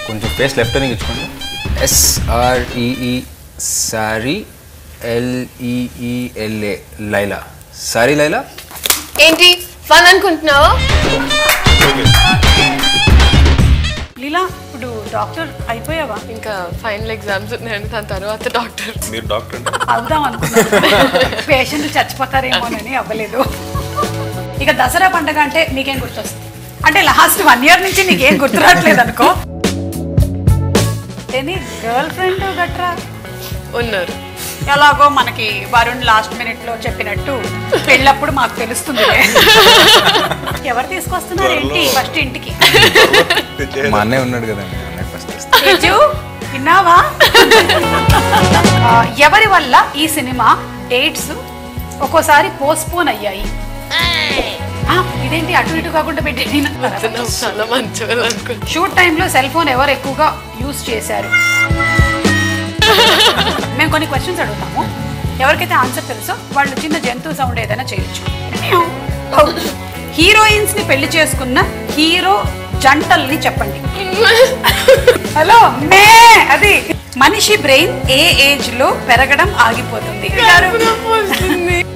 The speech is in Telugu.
కొంచెం ఫేస్ లెఫ్ట్ అని ఇచ్చుకోండి S R E E sorry L E E L A Laila sorry Laila ఏంటి ఫన్ అనుకుంటున్నావా లీలా ఇప్పుడు డాక్టర్ అయిపోయావా ఇంకా ఫైనల్ ఎగ్జామ్స్ ఉన్నాయండి దాని తర్వాత డాక్టర్ మీరు డాక్టర్ అంటే అవుదాం అనుకున్నాను పేషెంట్ చచ్చిపోతారేమోనని అవ్వలేదు ఇక దసరా పండగ అంటే నీకేం గుర్తొస్తుంది అంటే లాస్ట్ వన్ ఇయర్ నుంచి నీకేం గుర్తు రావట్లేదు అనుకో ఎనీ గర్ల్ ఫ్రెండ్ గట్రా ఉన్నారు ఎలాగో మనకి వరుణ్ లాస్ట్ మినిట్ లో చెప్పినట్టు పెళ్ళప్పుడు మాకు తెలుస్తుంది ఎవరు తీసుకొస్తున్నారు ఏంటి ఫస్ట్ ఇంటికి మా అన్నయ్య ఉన్నాడు కదండి అన్నయ్య ఫస్ట్ తేజు విన్నావా ఆ, ఎవరి వల్ల ఈ సినిమా డేట్స్ ఒక్కోసారి పోస్ట్పోన్ అయ్యాయి ఆ, ఇదేంటి అటు ఇటు కాకుండా పెట్టి చాలా మంచి వాళ్ళు అనుకుంటున్నాను షూట్ టైంలో సెల్ ఫోన్ ఎవరు ఎక్కువగా యూజ్ చేశారు మేము కొన్ని క్వశ్చన్స్ అడుగుతాము ఎవరికైతే ఆన్సర్ తెలుసో వాళ్ళు చిన్న జంతువు సౌండ్ ఏదైనా చేయొచ్చు హీరోయిన్స్ ని పెళ్లి చేసుకున్న హీరో జంటల్ని చెప్పండి హలో మే అది మనిషి బ్రెయిన్ ఏ ఏజ్ లో పెరగడం ఆగిపోతుంది